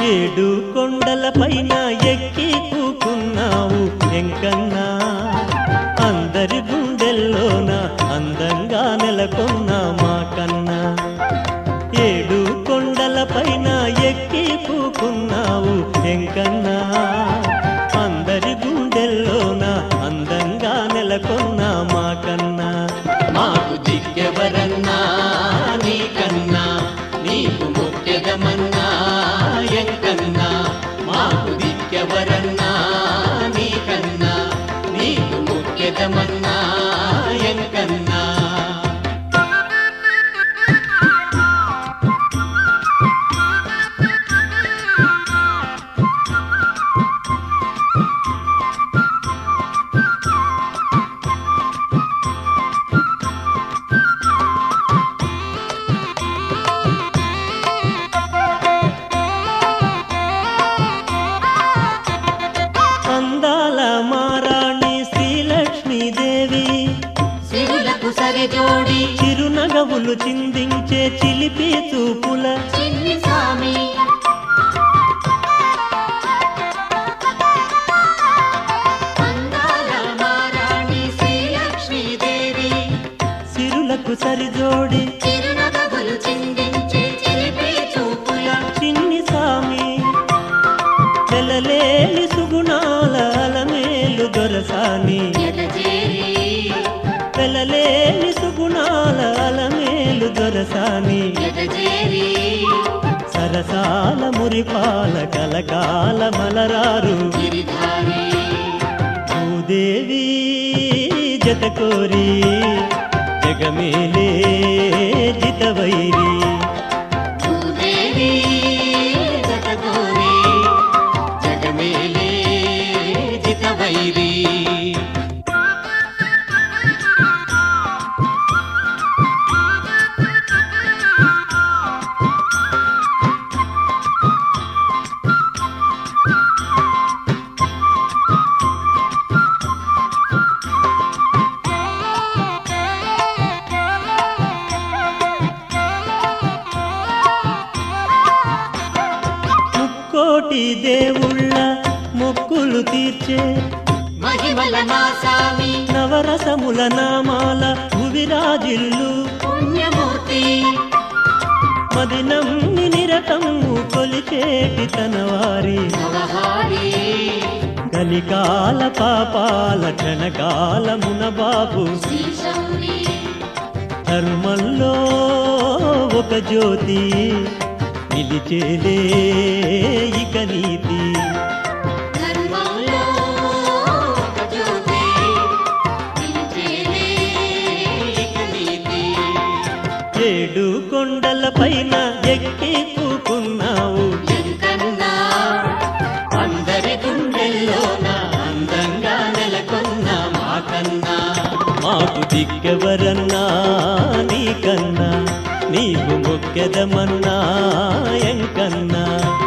ఏడు కొండల పైన ఎక్కి కూకున్నావు ఎంకన్నా అందరి గుండెల్లోన అందంగా నెలకొన్న మా కన్నా ఏడు కొండల పైన ఎక్కి కూకున్నావు ఎంకన్నా అందరి గుండెల్లోన అందంగా నెలకొన్న మా కన్నా మాకు దిక్కెవరన్నా నీకన్నా నీకు ముఖ్యదమన్నా ఎంకన్నా మాకు దిక్కెవరన్నా నీకన్నా నీకు ముఖ్యదమన్నా ఎంకన్నా అందాల మారాణి శ్రీలక్ష్మీదేవి సిరులకు సరిజోడి చిరునగవులు చిందించే చిలిపి చూపుల చిన్ని స్వామి అందాల మారాణి శ్రీలక్ష్మీదేవి సిరులకు సరిజోడి చిరునగవులు చిందించే చిలిపి చూపుల చిన్ని సామి చెలలేని సుగుణాల అలమేలు దొరసాని ఎదజేరి చెలలేని సుగుణాల అలమేలు దొరసాని ఎదజేరి సరసాల మురిపాల కలకాల మలరారు గిరిధారి భూదేవి జతకోరి జగమేలే జితవైరి భూదేవి జగగోరి జగమేలే జితవైరి ముక్కోటి దేవుళ్ళ మొక్కులు తీర్చే మహిమల మా స్వామి నవరసముల నామాల భువిరాజిల్లు పుణ్యమూర్తి మదినమ్మి నిరతము కొలిచేటి తనవారి నవహారి కలికాల పాపాల క్షణకాలమున బాబు శ్రీశౌరి ధర్మంలో ఒక జ్యోతి నిలిచేలే ఇక నీతి ధర్మంలో ఒక జ్యోతి నిలిచేలే ఇక నీతి ఏడు కొండల పైన ఎక్కి కూకున్నావు ఎంకన్నా అందరి గుండెల్లోన అందంగా నెలకొన్న మాకన్నా మాకు దిక్కెవరన్నా నీకన్నా నీవు మొక్కెదమన్నా ఎంకన్నా